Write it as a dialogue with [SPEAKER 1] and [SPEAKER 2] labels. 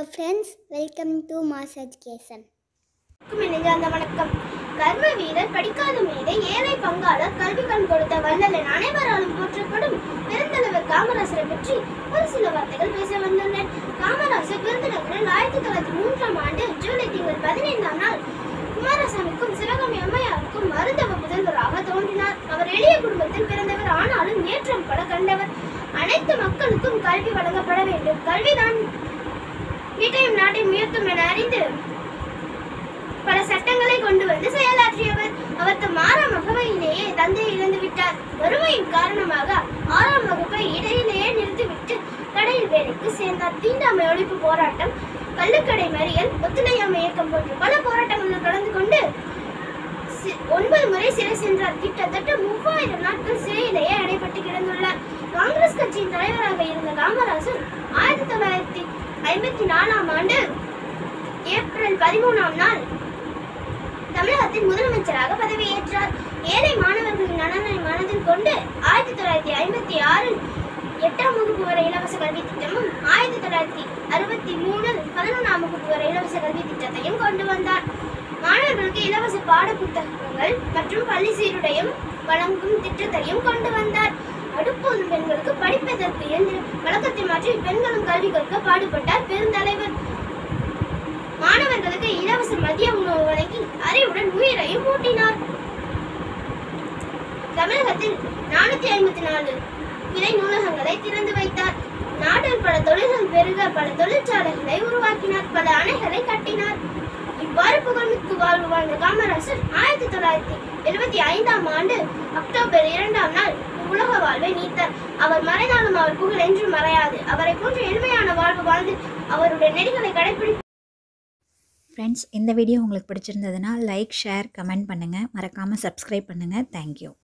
[SPEAKER 1] friends welcome to mass education
[SPEAKER 2] அந்த வணக்கம் கர்ம வீரர் படிக்காத மேதை ஏழை பங்காளர் கல்வி கண் கொடுத்த வள்ளலன் அனைவராலும் போற்றப்படும் பெருந்தலைவர் காமராசரை பற்றி ஒரு சில வார்த்தைகள் பேச வந்துள்ளேன் காமராசர் விருதுநகரில் ஆயிரத்தி தொள்ளாயிரத்தி மூன்றாம் ஆண்டு ஜூலை திங்கள் பதினைந்தாம் நாள் குமாரசாமிக்கும் சிவகாமி அம்மையாருக்கும் மருந்தவ முதல்வராக தோன்றினார் அவர் எளிய குடும்பத்தில் பிறந்தவர் ஆனாலும் ஏற்றம் பட கண்டவர் அனைத்து மக்களுக்கும் கல்வி வழங்கப்பட வேண்டும் கல்விதான் வீட்டையும் நாட்டையும் உயர்த்தும் என அறிந்து பல சட்டங்களை கொண்டு வந்து செயலாற்றியவர் அவர் தம் ஆறாம் வகுப்பையிலேயே தந்தை இழந்து விட்டார் வறுமையின் காரணமாக ஆறாம் வகுப்பை இடையிலேயே நிறுத்திவிட்டு கடையில் வேலைக்கு சேர்ந்தார் தீண்டாமை ஒழிப்பு போராட்டம் கள்ளுக்கடை மறியல் ஒத்துழையாமை இயக்கம் போன்ற பல போராட்டங்களில் கலந்து கொண்டு சி- ஒன்பது முறை சிறை சென்றார் கிட்டத்தட்ட மூவாயிரம் நாட்கள் சிறையிலேயே அடைபட்டு கிடந்துள்ளார் காங்கிரஸ் கட்சியின் தலைவராக இருந்த காமராஜர் ஆயிரத்தி தொள்ளாயிரத்தி ஐம்பத்தி நாலாம் ஆண்டு ஏப்ரல் பதிமூணாம் நாள் தமிழகத்தின் முதலமைச்சராக பதவியேற்றார் ஏழை மாணவர்களின் நலனை மனதில் கொண்டு ஆயிரத்தி தொள்ளாயிரத்தி ஐம்பத்தி ஆறில் எட்டாம் வகுப்பு வரை இலவச கல்வி திட்டமும் ஆயிரத்தி தொள்ளாயிரத்தி அறுபத்தி மூணில் பதினொன்றாம் வகுப்பு வரை இலவச கல்வி திட்டத்தையும் கொண்டு வந்தார் மாணவர்களுக்கு இலவச பாட புத்தகங்கள் மற்றும் பள்ளி சீருடையும் வழங்கும் திட்டத்தையும் கொண்டு வந்தார் அடுப்போதும் பெண்களுக்கு படிப்பதற்கு என்று வழக்கத்தை மாற்றி பெண்களும் கல்வி கற்க பாடுபட்டார் பெருந்தலைவர் மாணவர்களுக்கு இலவச மதிய உணவு வழங்கி அறிவுடன் உயிரையும் ஊட்டினார் தமிழகத்தில் நானூத்தி ஐம்பத்தி நாலு கிளை நூலகங்களை திறந்து வைத்தார் நாட்டில் பல தொழில்கள் பெருக பல தொழிற்சாலைகளை உருவாக்கினார் பல அணைகளை கட்டினார் இவ்வாறு புகழ்மிக்கு வாழ்வு வாழ்ந்த காமராசர் ஆயிரத்தி தொள்ளாயிரத்தி எழுபத்தி ஐந்தாம் ஆண்டு அக்டோபர் இரண்டாம் நாள் உலக வாழ்வை நீத்தார் அவர் மறைந்தாலும் அவர் புகழ் என்றும் மறையாது அவரை போன்ற எளிமையான வாழ்வு வாழ்ந்து அவருடைய நெறிகளை கடைபிடி
[SPEAKER 3] ஃப்ரெண்ட்ஸ் இந்த வீடியோ உங்களுக்கு பிடிச்சிருந்ததுன்னா லைக் ஷேர் கமெண்ட் பண்ணுங்கள் மறக்காமல் சப்ஸ்கிரைப் பண்ணுங்கள் தேங்க்யூ